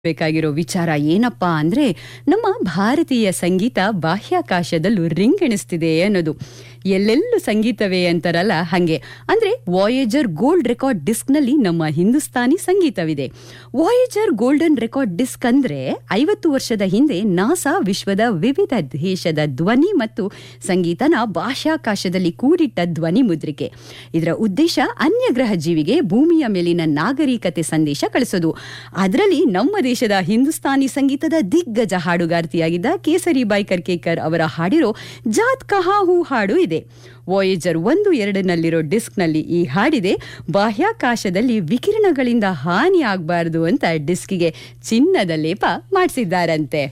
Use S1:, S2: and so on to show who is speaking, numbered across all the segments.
S1: ಬೇಕಾಗಿರೋ ವಿಚಾರ ಏನಪ್ಪಾ ಅಂದ್ರೆ ನಮ್ಮ ಭಾರತೀಯ ಸಂಗೀತ ಬಾಹ್ಯಾಕಾಶದಲ್ಲೂ ರಿಂಗಣಿಸ್ತಿದೆ ಅನ್ನೋದು ಎಲ್ಲೆಲ್ಲೂ ಸಂಗೀತವೇ ಅಂತಾರಲ್ಲ ಹಂಗೆ ಅಂದ್ರೆ ವಾಯೇಜರ್ ಗೋಲ್ಡ್ ರೆಕಾರ್ಡ್ ಡಿಸ್ಕ್ನಲ್ಲಿ ನಮ್ಮ ಹಿಂದೂಸ್ತಾನಿ ಸಂಗೀತವಿದೆ ವಾಯೇಜರ್ ಗೋಲ್ಡನ್ ರೆಕಾರ್ಡ್ ಡಿಸ್ಕ್ ಅಂದ್ರೆ ಐವತ್ತು ವರ್ಷದ ಹಿಂದೆ ನಾಸಾ ವಿಶ್ವದ ವಿವಿಧ ದೇಶದ ಧ್ವನಿ ಮತ್ತು ಸಂಗೀತನ ಬಾಹ್ಯಾಕಾಶದಲ್ಲಿ ಕೂಡಿಟ್ಟ ಧ್ವನಿ ಮುದ್ರಿಕೆ ಇದರ ಉದ್ದೇಶ ಅನ್ಯ ಗ್ರಹ ಜೀವಿಗೆ ಭೂಮಿಯ ಮೇಲಿನ ನಾಗರಿಕತೆ ಸಂದೇಶ ಕಳಿಸೋದು ಅದರಲ್ಲಿ ನಮ್ಮ ದೇಶದ ಹಿಂದೂಸ್ತಾನಿ ಸಂಗೀತದ ದಿಗ್ಗಜ ಹಾಡುಗಾರ್ತಿಯಾಗಿದ್ದ ಕೇಸರಿ ಬಾಯ್ ಕರ್ಕೇಕರ್ ಅವರ ಹಾಡಿರೋ ಜಾತ್ ಕಹಾ ಹೂ ಹಾಡು ಇದೆ ವಾಯೇಜರ್ ಒಂದು ಎರಡನಲ್ಲಿರೋ ಡಿಸ್ಕ್ನಲ್ಲಿ ಈ ಹಾಡಿದೆ ಬಾಹ್ಯಾಕಾಶದಲ್ಲಿ ವಿಕಿರಣಗಳಿಂದ ಹಾನಿ ಆಗಬಾರದು ಅಂತ ಡಿಸ್ಕಿಗೆ ಚಿನ್ನದ ಲೇಪ ಮಾಡಿಸಿದ್ದಾರಂತೆ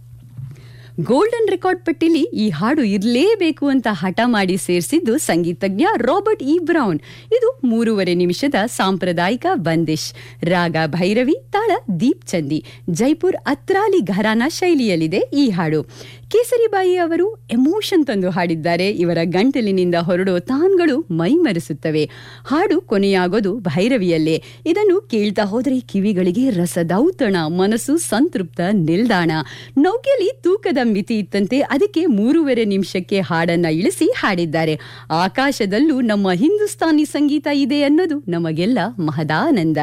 S1: ಗೋಲ್ಡನ್ ರೆಕಾರ್ಡ್ ಪಟ್ಟಿಲಿ ಈ ಹಾಡು ಇರಲೇಬೇಕು ಅಂತ ಹಠ ಮಾಡಿ ಸೇರಿಸಿದ್ದು ಸಂಗೀತಜ್ಞ ರಾಬರ್ಟ್ ಇ ಬ್ರೌನ್ ಇದು ಮೂರುವರೆ ನಿಮಿಷದ ಸಾಂಪ್ರದಾಯಿಕ ಬಂದಿಶ್ ರಾಗ ಭೈರವಿ ತಾಳ ದೀಪ್ ಚಂದಿ ಜೈಪುರ್ ಅತ್ರಾಲಿ ಘರಾನ ಶೈಲಿಯಲ್ಲಿದೆ ಈ ಹಾಡು ಕೇಸರಿಬಾಯಿ ಅವರು ಎಮೋಷನ್ ತಂದು ಹಾಡಿದ್ದಾರೆ ಇವರ ಗಂಟಲಿನಿಂದ ಹೊರಡೋ ತಾನ್ಗಳು ಮೈಮರೆಸುತ್ತವೆ ಹಾಡು ಕೊನೆಯಾಗೋದು ಭೈರವಿಯಲ್ಲೇ ಇದನ್ನು ಕೇಳ್ತಾ ಹೋದರೆ ಕಿವಿಗಳಿಗೆ ರಸದೌತಣ ಮನಸ್ಸು ಸಂತೃಪ್ತ ನಿಲ್ದಾಣ ನೌಕೆಯಲ್ಲಿ ತೂಕದ ಮಿತಿ ಇತ್ತಂತೆ ಅದಕ್ಕೆ ಮೂರುವರೆ ನಿಮಿಷಕ್ಕೆ ಹಾಡನ್ನ ಇಳಿಸಿ ಹಾಡಿದ್ದಾರೆ ಆಕಾಶದಲ್ಲೂ ನಮ್ಮ ಹಿಂದೂಸ್ತಾನಿ ಸಂಗೀತ ಇದೆ ಅನ್ನೋದು ನಮಗೆಲ್ಲ ಮಹದಾನಂದ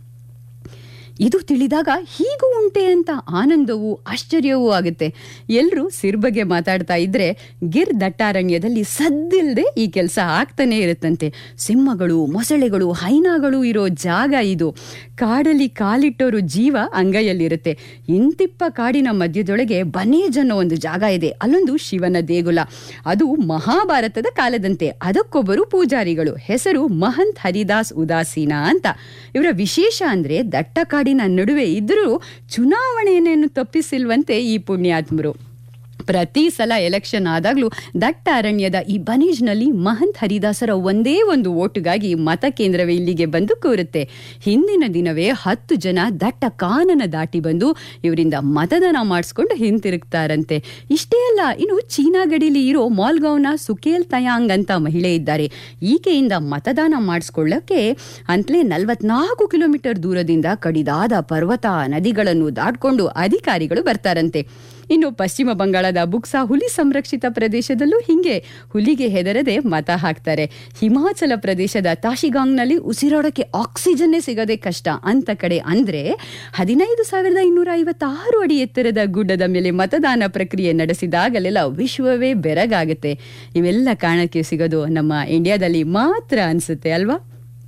S1: ಇದು ತಿಳಿದಾಗ ಹೀಗೂ ಉಂಟೆ ಅಂತ ಆನಂದವೂ ಆಶ್ಚರ್ಯವೂ ಆಗುತ್ತೆ ಎಲ್ಲರೂ ಸಿರ್ ಬಗ್ಗೆ ಮಾತಾಡ್ತಾ ಇದ್ರೆ ಗಿರ್ ದಟ್ಟಾರಣ್ಯದಲ್ಲಿ ಸದ್ದಿಲ್ಲದೆ ಈ ಕೆಲಸ ಆಗ್ತಾನೆ ಇರುತ್ತಂತೆ ಸಿಂಹಗಳು ಮೊಸಳೆಗಳು ಹೈನಾಗಳು ಇರೋ ಜಾಗ ಇದು ಕಾಡಲ್ಲಿ ಕಾಲಿಟ್ಟೋರು ಜೀವ ಅಂಗೈಯಲ್ಲಿರುತ್ತೆ ಇಂತಿಪ್ಪ ಕಾಡಿನ ಮಧ್ಯದೊಳಗೆ ಬನೇಜ್ ಅನ್ನೋ ಒಂದು ಜಾಗ ಇದೆ ಅಲ್ಲೊಂದು ಶಿವನ ದೇಗುಲ ಅದು ಮಹಾಭಾರತದ ಕಾಲದಂತೆ ಅದಕ್ಕೊಬ್ಬರು ಪೂಜಾರಿಗಳು ಹೆಸರು ಮಹಂತ್ ಹರಿದಾಸ್ ಉದಾಸೀನ ಅಂತ ಇವರ ವಿಶೇಷ ಅಂದ್ರೆ ದಟ್ಟ ಕಾಡಿನ ನಡುವೆ ಇದ್ರೂ ಚುನಾವಣೆಯನ್ನು ತಪ್ಪಿಸಿಲ್ವಂತೆ ಈ ಪುಣ್ಯಾತ್ಮರು ಪ್ರತಿ ಸಲ ಎಲೆಕ್ಷನ್ ಆದಾಗ್ಲೂ ದಟ್ಟ ಅರಣ್ಯದ ಈ ಬನೀಜ್ನಲ್ಲಿ ಮಹಂತ್ ಹರಿದಾಸರ ಒಂದೇ ಒಂದು ಓಟುಗಾಗಿ ಮತಕೇಂದ್ರವೇ ಇಲ್ಲಿಗೆ ಬಂದು ಕೂರುತ್ತೆ ಹಿಂದಿನ ದಿನವೇ ಹತ್ತು ಜನ ದಟ್ಟ ಕಾನನ ದಾಟಿ ಬಂದು ಇವರಿಂದ ಮತದಾನ ಮಾಡಿಸ್ಕೊಂಡು ಹಿಂತಿರುಗ್ತಾರಂತೆ ಇಷ್ಟೇ ಅಲ್ಲ ಇನ್ನು ಚೀನಾ ಗಡಿಲಿ ಇರೋ ಮಾಲ್ಗಾವ್ನ ಸುಕೇಲ್ ತಯಾಂಗ್ ಅಂತ ಮಹಿಳೆ ಇದ್ದಾರೆ ಈಕೆಯಿಂದ ಮತದಾನ ಮಾಡಿಸ್ಕೊಳ್ಳಕ್ಕೆ ಅಂತಲೇ ನಲವತ್ನಾಲ್ಕು ಕಿಲೋಮೀಟರ್ ದೂರದಿಂದ ಕಡಿದಾದ ಪರ್ವತ ನದಿಗಳನ್ನು ದಾಟ್ಕೊಂಡು ಅಧಿಕಾರಿಗಳು ಬರ್ತಾರಂತೆ ಇನ್ನು ಪಶ್ಚಿಮ ಬಂಗಾಳದ ಬುಕ್ಸಾ ಹುಲಿ ಸಂರಕ್ಷಿತ ಪ್ರದೇಶದಲ್ಲೂ ಹಿಂಗೆ ಹುಲಿಗೆ ಹೆದರದೆ ಮತ ಹಾಕ್ತಾರೆ ಹಿಮಾಚಲ ಪ್ರದೇಶದ ತಾಶಿಗಾಂಗ್ನಲ್ಲಿ ಉಸಿರಾಡೋಕೆ ಆಕ್ಸಿಜನ್ನೇ ಸಿಗದೆ ಕಷ್ಟ ಅಂತ ಕಡೆ ಅಂದ್ರೆ ಹದಿನೈದು ಸಾವಿರದ ಇನ್ನೂರ ಐವತ್ತಾರು ಅಡಿ ಎತ್ತರದ ಗುಡ್ಡದ ಮೇಲೆ ಮತದಾನ ಪ್ರಕ್ರಿಯೆ ನಡೆಸಿದಾಗಲೆಲ್ಲ ವಿಶ್ವವೇ ಬೆರಗಾಗುತ್ತೆ ಇವೆಲ್ಲ ಕಾರಣಕ್ಕೆ ಸಿಗೋದು ನಮ್ಮ ಇಂಡಿಯಾದಲ್ಲಿ ಮಾತ್ರ ಅನ್ಸುತ್ತೆ ಅಲ್ವಾ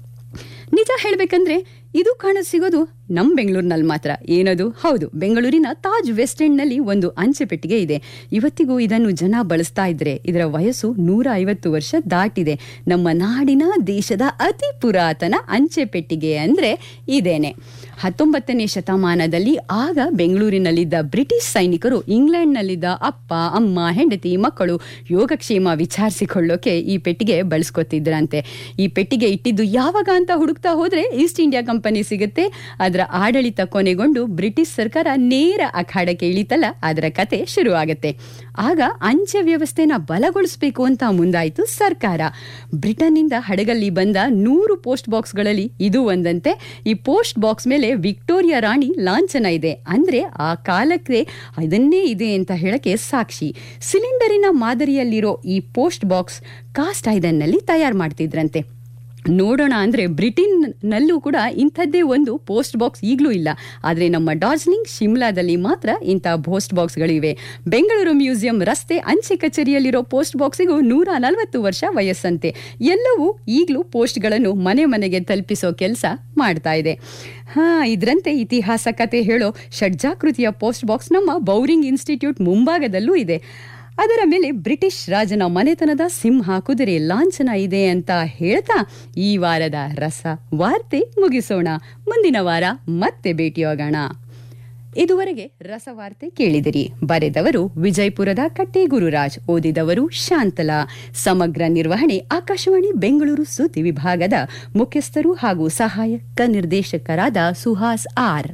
S1: ನಿಜ ಹೇಳ್ಬೇಕಂದ್ರೆ ಇದು ಕಾಣ ಸಿಗೋದು ನಮ್ಮ ಬೆಂಗಳೂರಿನಲ್ಲಿ ಮಾತ್ರ ಏನದು ಹೌದು ಬೆಂಗಳೂರಿನ ತಾಜ್ ವೆಸ್ಟ್ ಎಂಡ್ನಲ್ಲಿ ಒಂದು ಅಂಚೆ ಪೆಟ್ಟಿಗೆ ಇದೆ ಇವತ್ತಿಗೂ ಇದನ್ನು ಜನ ಬಳಸ್ತಾ ಇದ್ರೆ ಇದರ ವಯಸ್ಸು ನೂರ ಐವತ್ತು ವರ್ಷ ದಾಟಿದೆ ನಮ್ಮ ನಾಡಿನ ದೇಶದ ಅತಿ ಪುರಾತನ ಅಂಚೆ ಪೆಟ್ಟಿಗೆ ಅಂದ್ರೆ ಇದೇನೆ ಹತ್ತೊಂಬತ್ತನೇ ಶತಮಾನದಲ್ಲಿ ಆಗ ಬೆಂಗಳೂರಿನಲ್ಲಿದ್ದ ಬ್ರಿಟಿಷ್ ಸೈನಿಕರು ಇಂಗ್ಲೆಂಡ್ನಲ್ಲಿದ್ದ ಅಪ್ಪ ಅಮ್ಮ ಹೆಂಡತಿ ಮಕ್ಕಳು ಯೋಗಕ್ಷೇಮ ವಿಚಾರಿಸಿಕೊಳ್ಳೋಕೆ ಈ ಪೆಟ್ಟಿಗೆ ಬಳಸ್ಕೊತಿದ್ರಂತೆ ಈ ಪೆಟ್ಟಿಗೆ ಇಟ್ಟಿದ್ದು ಯಾವಾಗ ಅಂತ ಹುಡುಕ್ತಾ ಹೋದ್ರೆ ಈಸ್ಟ್ ಇಂಡಿಯಾ ಕಂಪನಿ ಸಿಗುತ್ತೆ ಅದರ ಆಡಳಿತ ಕೊನೆಗೊಂಡು ಬ್ರಿಟಿಷ್ ಸರ್ಕಾರ ನೇರ ಅಖಾಡಕ್ಕೆ ಇಳಿತಲ್ಲ ಅದರ ಕತೆ ಶುರುವಾಗುತ್ತೆ ಆಗ ಅಂಚೆ ವ್ಯವಸ್ಥೆನ ಬಲಗೊಳಿಸಬೇಕು ಅಂತ ಮುಂದಾಯಿತು ಸರ್ಕಾರ ಬ್ರಿಟನ್ನಿಂದ ಹಡಗಲ್ಲಿ ಬಂದ ನೂರು ಪೋಸ್ಟ್ ಬಾಕ್ಸ್ಗಳಲ್ಲಿ ಇದು ಒಂದಂತೆ ಈ ಪೋಸ್ಟ್ ಬಾಕ್ಸ್ ಮೇಲೆ ವಿಕ್ಟೋರಿಯಾ ರಾಣಿ ಲಾಂಛನ ಇದೆ ಅಂದ್ರೆ ಆ ಕಾಲಕ್ಕೆ ಅದನ್ನೇ ಇದೆ ಅಂತ ಹೇಳಕ್ಕೆ ಸಾಕ್ಷಿ ಸಿಲಿಂಡರಿನ ಮಾದರಿಯಲ್ಲಿರೋ ಈ ಪೋಸ್ಟ್ ಬಾಕ್ಸ್ ಕಾಸ್ಟ್ ಐದನ್ನಲ್ಲಿ ತಯಾರು ಮಾಡ್ತಿದ್ರಂತೆ ನೋಡೋಣ ಅಂದ್ರೆ ಬ್ರಿಟನ್ ನಲ್ಲೂ ಕೂಡ ಇಂಥದ್ದೇ ಒಂದು ಪೋಸ್ಟ್ ಬಾಕ್ಸ್ ಈಗಲೂ ಇಲ್ಲ ಆದರೆ ನಮ್ಮ ಡಾರ್ಜಿಲಿಂಗ್ ಶಿಮ್ಲಾದಲ್ಲಿ ಮಾತ್ರ ಇಂಥ ಪೋಸ್ಟ್ ಬಾಕ್ಸ್ಗಳಿವೆ ಬೆಂಗಳೂರು ಮ್ಯೂಸಿಯಂ ರಸ್ತೆ ಅಂಚೆ ಕಚೇರಿಯಲ್ಲಿರೋ ಪೋಸ್ಟ್ ಬಾಕ್ಸಿಗೂ ನೂರ ನಲವತ್ತು ವರ್ಷ ವಯಸ್ಸಂತೆ ಎಲ್ಲವೂ ಈಗಲೂ ಪೋಸ್ಟ್ಗಳನ್ನು ಮನೆ ಮನೆಗೆ ತಲುಪಿಸೋ ಕೆಲಸ ಮಾಡ್ತಾ ಇದೆ ಹಾ ಇದರಂತೆ ಇತಿಹಾಸ ಕತೆ ಹೇಳೋ ಷಡ್ಜಾಕೃತಿಯ ಪೋಸ್ಟ್ ಬಾಕ್ಸ್ ನಮ್ಮ ಬೌರಿಂಗ್ ಇನ್ಸ್ಟಿಟ್ಯೂಟ್ ಮುಂಭಾಗದಲ್ಲೂ ಇದೆ ಅದರ ಮೇಲೆ ಬ್ರಿಟಿಷ್ ರಾಜನ ಮನೆತನದ ಸಿಂಹ ಕುದುರೆ ಲಾಂಛನ ಇದೆ ಅಂತ ಹೇಳ್ತಾ ಈ ವಾರದ ರಸ ವಾರ್ತೆ ಮುಗಿಸೋಣ ಮುಂದಿನ ವಾರ ಮತ್ತೆ ಭೇಟಿಯಾಗೋಣ ಇದುವರೆಗೆ ರಸವಾರ್ತೆ ಕೇಳಿದಿರಿ ಬರೆದವರು ವಿಜಯಪುರದ ಕಟ್ಟೆ ಗುರುರಾಜ್ ಓದಿದವರು ಶಾಂತಲಾ ಸಮಗ್ರ ನಿರ್ವಹಣೆ ಆಕಾಶವಾಣಿ ಬೆಂಗಳೂರು ಸುದ್ದಿ ವಿಭಾಗದ ಮುಖ್ಯಸ್ಥರು ಹಾಗೂ ಸಹಾಯಕ ನಿರ್ದೇಶಕರಾದ ಸುಹಾಸ್ ಆರ್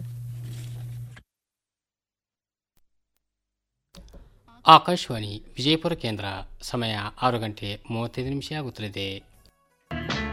S2: ಆಕಾಶವಾಣಿ ವಿಜಯಪುರ ಕೇಂದ್ರ ಸಮಯ ಆರು ಗಂಟೆ ಮೂವತ್ತೈದು ನಿಮಿಷ ಆಗುತ್ತಲಿದೆ